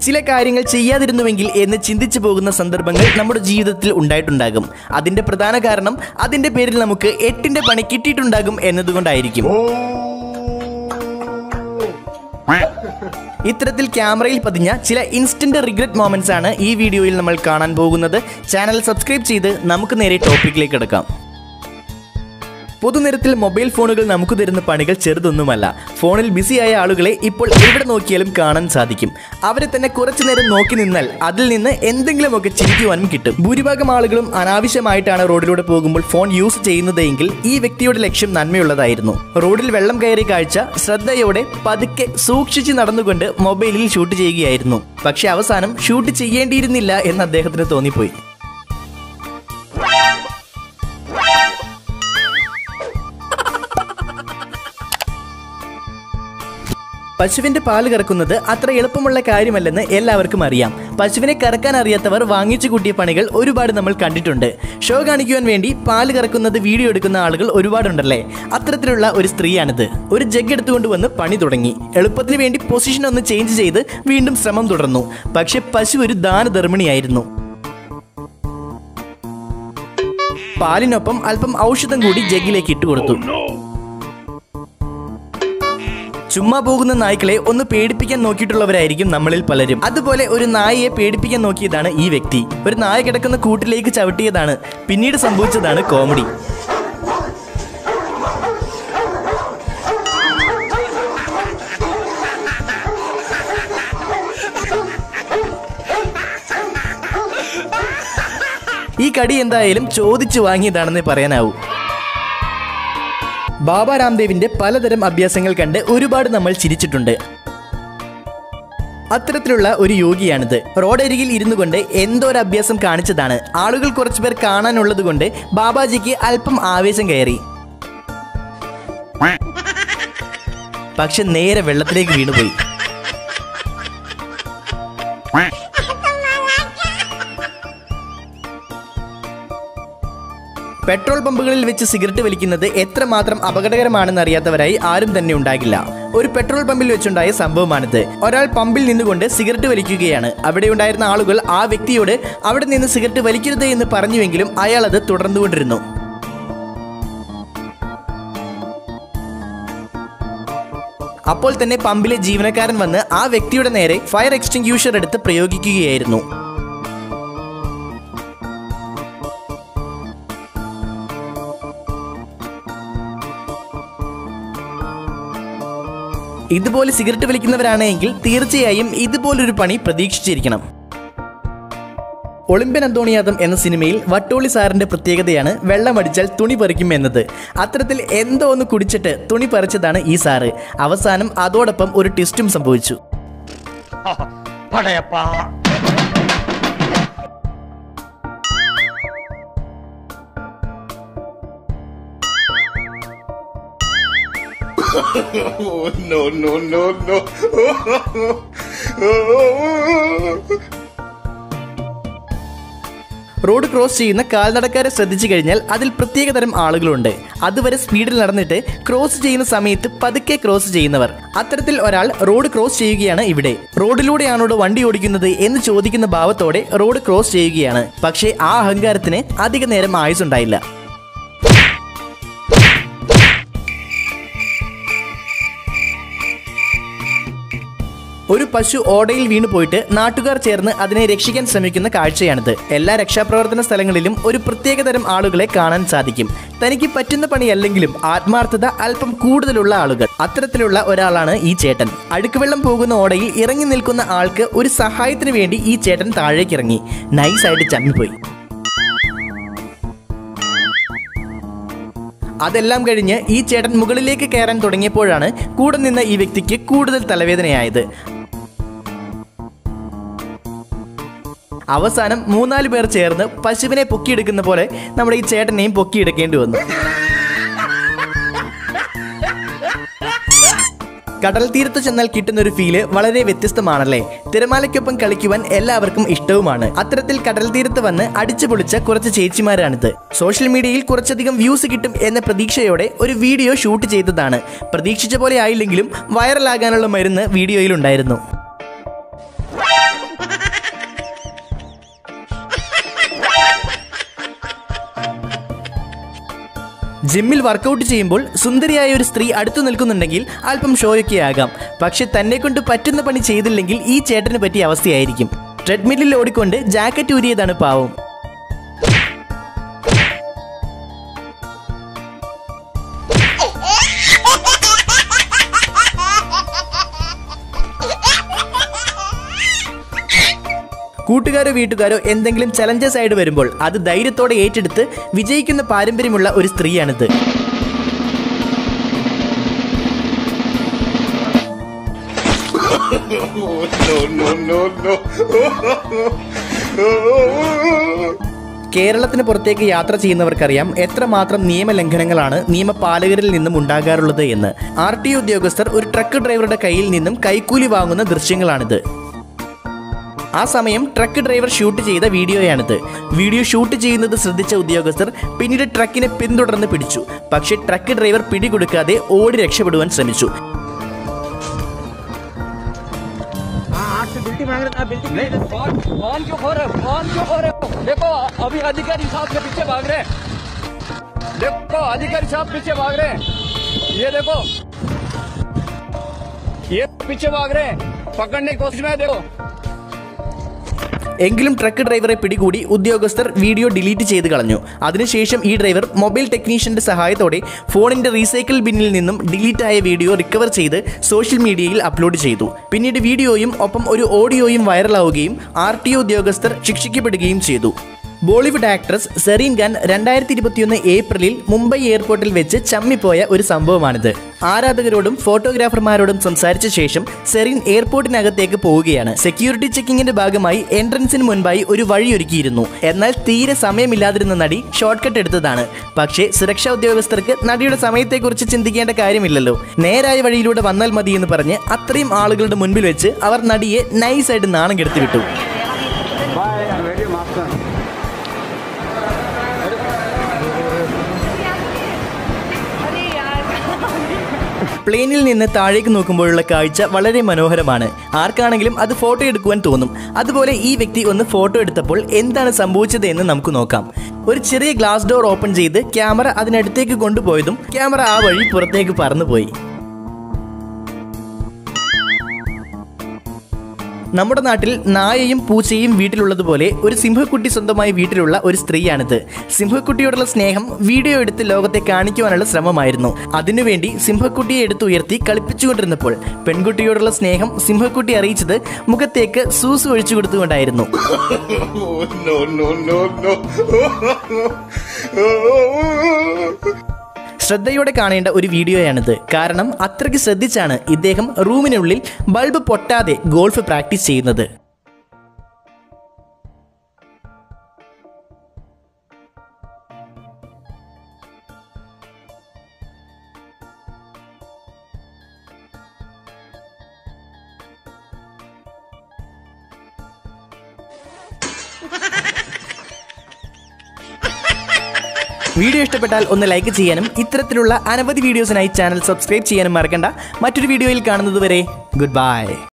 ചില കാര്യങ്ങൾ ചെയ്യാതിരുന്നുവെങ്കിൽ എന്ന് ചിന്തിച്ചു പോകുന്ന സന്ദർഭങ്ങൾ നമ്മുടെ ജീവിതത്തിൽ ഉണ്ടായിട്ടുണ്ടാകും അതിന്റെ പ്രധാന കാരണം അതിന്റെ പേരിൽ നമുക്ക് എട്ടിന്റെ പണി കിട്ടിയിട്ടുണ്ടാകും എന്നതുകൊണ്ടായിരിക്കും ഇത്തരത്തിൽ ക്യാമറയിൽ പതിഞ്ഞ ചില ഇൻസ്റ്റന്റ് റിഗ്രറ്റ് മൊമെന്റ്സ് ആണ് ഈ വീഡിയോയിൽ നമ്മൾ കാണാൻ പോകുന്നത് ചാനൽ സബ്സ്ക്രൈബ് ചെയ്ത് നമുക്ക് നേരെ ടോപ്പിക്കിലേക്ക് കിടക്കാം പൊതുനിരത്തിൽ മൊബൈൽ ഫോണുകൾ നമുക്ക് തരുന്ന പണികൾ ചെറുതൊന്നുമല്ല ഫോണിൽ ബിസിയായ ആളുകളെ ഇപ്പോൾ എവിടെ നോക്കിയാലും കാണാൻ സാധിക്കും അവരെ തന്നെ കുറച്ചു നേരം നോക്കി നിന്നാൽ അതിൽ നിന്ന് എന്തെങ്കിലുമൊക്കെ ചിരിക്കുവാനും കിട്ടും ഭൂരിഭാഗം ആളുകളും അനാവശ്യമായിട്ടാണ് റോഡിലൂടെ പോകുമ്പോൾ ഫോൺ യൂസ് ചെയ്യുന്നതെങ്കിൽ ഈ വ്യക്തിയുടെ ലക്ഷ്യം നന്മയുള്ളതായിരുന്നു റോഡിൽ വെള്ളം കയറിയ കാഴ്ച ശ്രദ്ധയോടെ പതുക്കെ സൂക്ഷിച്ച് നടന്നുകൊണ്ട് മൊബൈലിൽ ഷൂട്ട് ചെയ്യുകയായിരുന്നു പക്ഷെ അവസാനം ഷൂട്ട് ചെയ്യേണ്ടിയിരുന്നില്ല എന്ന് അദ്ദേഹത്തിന് തോന്നിപ്പോയി പശുവിന്റെ പാല് കറക്കുന്നത് അത്ര എളുപ്പമുള്ള കാര്യമല്ലെന്ന് എല്ലാവർക്കും അറിയാം പശുവിനെ കറക്കാൻ അറിയാത്തവർ വാങ്ങിച്ചു കൂട്ടിയ പണികൾ ഒരുപാട് നമ്മൾ കണ്ടിട്ടുണ്ട് ഷോ കാണിക്കുവാൻ വേണ്ടി പാല് കറക്കുന്നത് വീഡിയോ എടുക്കുന്ന ആളുകൾ ഒരുപാടുണ്ടല്ലേ അത്തരത്തിലുള്ള ഒരു സ്ത്രീയാണിത് ഒരു ജഗ് എടുത്തുകൊണ്ട് വന്ന് പണി തുടങ്ങി എളുപ്പത്തിന് വേണ്ടി പൊസിഷൻ ഒന്ന് ചേഞ്ച് ചെയ്ത് വീണ്ടും ശ്രമം തുടർന്നു പക്ഷെ പശു ഒരു ദാനധർമ്മിണിയായിരുന്നു പാലിനൊപ്പം അല്പം ഔഷധം കൂടി ജഗ്ഗിലേക്ക് ഇട്ടുകൊടുത്തു ചുമ്മാ പോകുന്ന നായ്ക്കളെ ഒന്ന് പേടിപ്പിക്കാൻ നോക്കിയിട്ടുള്ളവരായിരിക്കും നമ്മളിൽ പലരും അതുപോലെ ഒരു നായയെ പേടിപ്പിക്കാൻ നോക്കിയതാണ് ഈ വ്യക്തി ഒരു നായ കിടക്കുന്ന കൂട്ടിലേക്ക് ചവിട്ടിയതാണ് പിന്നീട് സംഭവിച്ചതാണ് കോമഡി ഈ കടി എന്തായാലും ചോദിച്ചു വാങ്ങിയതാണെന്ന് പറയാനാവൂ ബാബ രാംദേവിന്റെ പലതരം അഭ്യാസങ്ങൾ കണ്ട് ഒരുപാട് നമ്മൾ ചിരിച്ചിട്ടുണ്ട് അത്തരത്തിലുള്ള ഒരു യോഗിയാണിത് റോഡരികിൽ ഇരുന്നു കൊണ്ട് എന്തോ ഒരു അഭ്യാസം കാണിച്ചതാണ് ആളുകൾ കുറച്ചുപേർ കാണാനുള്ളത് കൊണ്ട് ബാബാജിക്ക് അല്പം ആവേശം കയറി പക്ഷെ നേരെ വെള്ളത്തിലേക്ക് വീണുപോയി പെട്രോൾ പമ്പുകളിൽ വെച്ച് സിഗരറ്റ് വലിക്കുന്നത് എത്രമാത്രം അപകടകരമാണെന്ന് അറിയാത്തവരായി ആരും തന്നെ ഉണ്ടാകില്ല ഒരു പെട്രോൾ പമ്പിൽ വെച്ചുണ്ടായ സംഭവമാണിത് ഒരാൾ പമ്പിൽ നിന്നുകൊണ്ട് സിഗരറ്റ് വലിക്കുകയാണ് അവിടെ ഉണ്ടായിരുന്ന ആളുകൾ ആ വ്യക്തിയോട് അവിടെ നിന്ന് സിഗരറ്റ് വലിക്കരുത് എന്ന് പറഞ്ഞുവെങ്കിലും അയാൾ അത് തുടർന്നുകൊണ്ടിരുന്നു അപ്പോൾ തന്നെ പമ്പിലെ ജീവനക്കാരൻ വന്ന് ആ വ്യക്തിയുടെ നേരെ ഫയർ എക്സ്റ്റിങ്ക്യൂഷർ എടുത്ത് പ്രയോഗിക്കുകയായിരുന്നു ഇതുപോലെ സിഗരറ്റ് വലിക്കുന്നവരാണെങ്കിൽ തീർച്ചയായും ഇതുപോലൊരു പണി പ്രതീക്ഷിച്ചിരിക്കണം ഒളിമ്പ്യൻ അന്തോണിയാദം എന്ന സിനിമയിൽ വട്ടോളി സാറിന്റെ പ്രത്യേകതയാണ് വെള്ളമടിച്ചാൽ തുണി പറിക്കും എന്നത് അത്തരത്തിൽ എന്തോ ഒന്ന് കുടിച്ചിട്ട് തുണി പറിച്ചതാണ് ഈ സാറ് അവസാനം അതോടൊപ്പം ഒരു ട്വിസ്റ്റും സംഭവിച്ചു Padayappa Oh, no, no, no, no. Road cross ചെയ്യുന്ന കാൽനടക്കാരെ ശ്രദ്ധിച്ചു കഴിഞ്ഞാൽ അതിൽ പ്രത്യേക തരം ആളുകളുണ്ട് അതുവരെ സ്പീഡിൽ നടന്നിട്ട് ക്രോസ് ചെയ്യുന്ന സമയത്ത് പതുക്കെ ക്രോസ് ചെയ്യുന്നവർ അത്തരത്തിൽ ഒരാൾ റോഡ് ക്രോസ് ചെയ്യുകയാണ് ഇവിടെ റോഡിലൂടെയാണോ വണ്ടി ഓടിക്കുന്നത് എന്ന് ചോദിക്കുന്ന ഭാവത്തോടെ റോഡ് ക്രോസ് ചെയ്യുകയാണ് പക്ഷേ ആ അഹങ്കാരത്തിന് അധിക നേരം ആയുസുണ്ടായില്ല ഒരു പശു ഓടയിൽ വീണു പോയിട്ട് നാട്ടുകാർ ചേർന്ന് അതിനെ രക്ഷിക്കാൻ ശ്രമിക്കുന്ന കാഴ്ചയാണിത് എല്ലാ രക്ഷാപ്രവർത്തന സ്ഥലങ്ങളിലും ഒരു പ്രത്യേകതരം ആളുകളെ കാണാൻ സാധിക്കും തനിക്ക് പറ്റുന്ന പണിയല്ലെങ്കിലും ആത്മാർത്ഥത അല്പം കൂടുതലുള്ള ആളുകൾ അത്തരത്തിലുള്ള ഒരാളാണ് ഈ ചേട്ടൻ അഴുക്കുവെള്ളം പോകുന്ന ഓടയിൽ ഇറങ്ങി നിൽക്കുന്ന ആൾക്ക് ഒരു സഹായത്തിന് വേണ്ടി ഈ ചേട്ടൻ താഴേക്ക് ഇറങ്ങി നൈസായിട്ട് ചമ്മിപ്പോയി അതെല്ലാം കഴിഞ്ഞ് ഈ ചേട്ടൻ മുകളിലേക്ക് കയറാൻ തുടങ്ങിയപ്പോഴാണ് കൂടെ നിന്ന ഈ വ്യക്തിക്ക് കൂടുതൽ തലവേദനയായത് അവസാനം മൂന്നാല് പേർ ചേർന്ന് പശുവിനെ പൊക്കിയെടുക്കുന്ന പോലെ നമ്മുടെ ഈ ചേട്ടനെയും പൊക്കിയെടുക്കേണ്ടി വന്നു കടൽ തീരത്ത് ചെന്നാൽ കിട്ടുന്ന ഒരു ഫീല് വളരെ വ്യത്യസ്തമാണല്ലേ തിരമാലയ്ക്കൊപ്പം കളിക്കുവാൻ എല്ലാവർക്കും ഇഷ്ടവുമാണ് അത്തരത്തിൽ കടൽ തീരത്ത് വന്ന് അടിച്ചു പൊളിച്ച കുറച്ച് ചേച്ചിമാരാണിത് സോഷ്യൽ മീഡിയയിൽ കുറച്ചധികം വ്യൂസ് കിട്ടും എന്ന പ്രതീക്ഷയോടെ ഒരു വീഡിയോ ഷൂട്ട് ചെയ്തതാണ് പ്രതീക്ഷിച്ച പോലെ ആയില്ലെങ്കിലും വൈറലാകാനുള്ള മരുന്ന് വീഡിയോയിൽ ഉണ്ടായിരുന്നു ജിമ്മിൽ വർക്കൗട്ട് ചെയ്യുമ്പോൾ സുന്ദരിയായ ഒരു സ്ത്രീ അടുത്തു നിൽക്കുന്നുണ്ടെങ്കിൽ അല്പം ഷോയൊക്കെ ആകാം പക്ഷെ തന്നെ കൊണ്ട് പറ്റുന്ന പണി ചെയ്തില്ലെങ്കിൽ ഈ ചേട്ടന് പറ്റിയ അവസ്ഥയായിരിക്കും ട്രെഡ്മില്ലിൽ ഓടിക്കൊണ്ട് ജാക്കറ്റ് ഊരിയതാണ് പാവം കൂട്ടുകാരോ വീട്ടുകാരോ എന്തെങ്കിലും ചലഞ്ചസ് ആയിട്ട് വരുമ്പോൾ അത് ധൈര്യത്തോടെ ഏറ്റെടുത്ത് വിജയിക്കുന്ന പാരമ്പര്യമുള്ള ഒരു സ്ത്രീയാണിത് Oh, no, no, no, no. കേരളത്തിന് പുറത്തേക്ക് യാത്ര ചെയ്യുന്നവർക്കറിയാം എത്രമാത്രം നിയമലംഘനങ്ങളാണ് നിയമപാലകരിൽ നിന്നും ഉണ്ടാകാറുള്ളത് എന്ന് ആർ ടി ഉദ്യോഗസ്ഥർ ഒരു ട്രക്ക് ഡ്രൈവറുടെ കയ്യിൽ നിന്നും കൈക്കൂലി വാങ്ങുന്ന ദൃശ്യങ്ങളാണിത് ആ സമയം ട്രക്ക് ഡ്രൈവർ ഷൂട്ട് ചെയ്ത വീഡിയോയാണിത് വീഡിയോ ഷൂട്ട് ചെയ്യുന്നത് ശ്രദ്ധിച്ച ഉദ്യോഗസ്ഥർ പിന്നീട് ട്രക്കിനെ പിന്തുടർന്ന് പിടിച്ചു പക്ഷേ ട്രക്ക് ഡ്രൈവർ പിടികൊടുക്കാതെ ഓടി രക്ഷപ്പെടുവാൻ ശ്രമിച്ചു आठ से बिल्टी मांग रहे बिल्टी नहीं कौन कौन क्यों खो रहे हो कौन क्यों खो रहे हो देखो अभी अधिकारी साहब के पीछे भाग रहे हैं देखो अधिकारी साहब पीछे भाग रहे हैं ये देखो ये पीछे भाग रहे हैं पकड़ने की कोशिश में है देखो എങ്കിലും ട്രക്ക് ഡ്രൈവറെ പിടികൂടി ഉദ്യോഗസ്ഥർ വീഡിയോ ഡിലീറ്റ് ചെയ്ത് കളഞ്ഞു അതിനുശേഷം ഈ ഡ്രൈവർ മൊബൈൽ ടെക്നീഷ്യന്റെ സഹായത്തോടെ ഫോണിന്റെ റീസൈക്കിൾ ബിന്നിൽ നിന്നും ഡിലീറ്റ് ആയ വീഡിയോ റിക്കവർ ചെയ്ത് സോഷ്യൽ മീഡിയയിൽ അപ്ലോഡ് ചെയ്തു പിന്നീട് വീഡിയോയും ഒപ്പം ഒരു ഓഡിയോയും വൈറലാവുകയും ആർ ടി ഒ ഉദ്യോഗസ്ഥർ ശിക്ഷിക്കപ്പെടുകയും ചെയ്തു ബോളിവുഡ് ആക്ട്രസ് സെറീൻ ഖാൻ രണ്ടായിരത്തി ഇരുപത്തിയൊന്ന് ഏപ്രിലിൽ മുംബൈ എയർപോർട്ടിൽ വെച്ച് ചമ്മിപ്പോയ ഒരു സംഭവമാണിത് ആരാധകരോടും ഫോട്ടോഗ്രാഫർമാരോടും സംസാരിച്ച ശേഷം സെറീൻ എയർപോർട്ടിനകത്തേക്ക് പോവുകയാണ് സെക്യൂരിറ്റി ചെക്കിങ്ങിന്റെ ഭാഗമായി എൻട്രൻസിന് മുൻപായി ഒരു വഴിയൊരുക്കിയിരുന്നു എന്നാൽ തീരെ സമയമില്ലാതിരുന്ന നടി ഷോർട്ട് കട്ട് എടുത്തതാണ് പക്ഷേ സുരക്ഷാ ഉദ്യോഗസ്ഥർക്ക് നടിയുടെ സമയത്തെക്കുറിച്ച് ചിന്തിക്കേണ്ട കാര്യമില്ലല്ലോ നേരായ വഴിയിലൂടെ വന്നാൽ മതി എന്ന് പറഞ്ഞ് അത്രയും ആളുകളുടെ മുൻപിൽ വെച്ച് അവർ നടിയെ നൈസായിട്ട് നാണം കെടുത്തി വിട്ടു പ്ലെയിനിൽ നിന്ന് താഴേക്ക് നോക്കുമ്പോഴുള്ള കാഴ്ച വളരെ മനോഹരമാണ് ആർക്കാണെങ്കിലും അത് ഫോട്ടോ എടുക്കുവാൻ തോന്നും അതുപോലെ ഈ വ്യക്തി ഒന്ന് ഫോട്ടോ എടുത്തപ്പോൾ എന്താണ് സംഭവിച്ചത് എന്ന് നമുക്ക് നോക്കാം ഒരു ചെറിയ ഗ്ലാസ് ഡോർ ഓപ്പൺ ചെയ്ത് ക്യാമറ അതിനടുത്തേക്ക് കൊണ്ടുപോയതും ക്യാമറ ആ വഴി പുറത്തേക്ക് പറന്നുപോയി നമ്മുടെ നാട്ടിൽ നായയും പൂച്ചയും വീട്ടിലുള്ളതുപോലെ ഒരു സിംഹക്കുട്ടി സ്വന്തമായി വീട്ടിലുള്ള ഒരു സ്ത്രീയാണിത് സിംഹക്കുട്ടിയോടുള്ള സ്നേഹം വീഡിയോ എടുത്ത് ലോകത്തെ കാണിക്കുവാനുള്ള ശ്രമമായിരുന്നു അതിനുവേണ്ടി സിംഹക്കുട്ടിയെ എടുത്തുയർത്തി കളിപ്പിച്ചുകൊണ്ടിരുന്നപ്പോൾ പെൺകുട്ടിയോടുള്ള സ്നേഹം സിംഹക്കുട്ടി അറിയിച്ചത് മുഖത്തേക്ക് സൂസ് ഒഴിച്ചു കൊടുത്തുകൊണ്ടായിരുന്നു Oh, no, no, no, no. ശ്രദ്ധയോടെ കാണേണ്ട ഒരു വീഡിയോയാണിത് കാരണം അത്രയ്ക്ക് ശ്രദ്ധിച്ചാണ് ഇദ്ദേഹം റൂമിനുള്ളിൽ ബൾബ് പൊട്ടാതെ ഗോൾഫ് പ്രാക്ടീസ് ചെയ്യുന്നത് വീഡിയോ ഇഷ്ടപ്പെട്ടാൽ ഒന്ന് ലൈക്ക് ചെയ്യാനും ഇത്തരത്തിലുള്ള അനവധി വീഡിയോസിനായി ചാനൽ സബ്സ്ക്രൈബ് ചെയ്യാനും മറക്കണ്ട മറ്റൊരു വീഡിയോയിൽ കാണുന്നതുവരെ ഗുഡ് ബൈ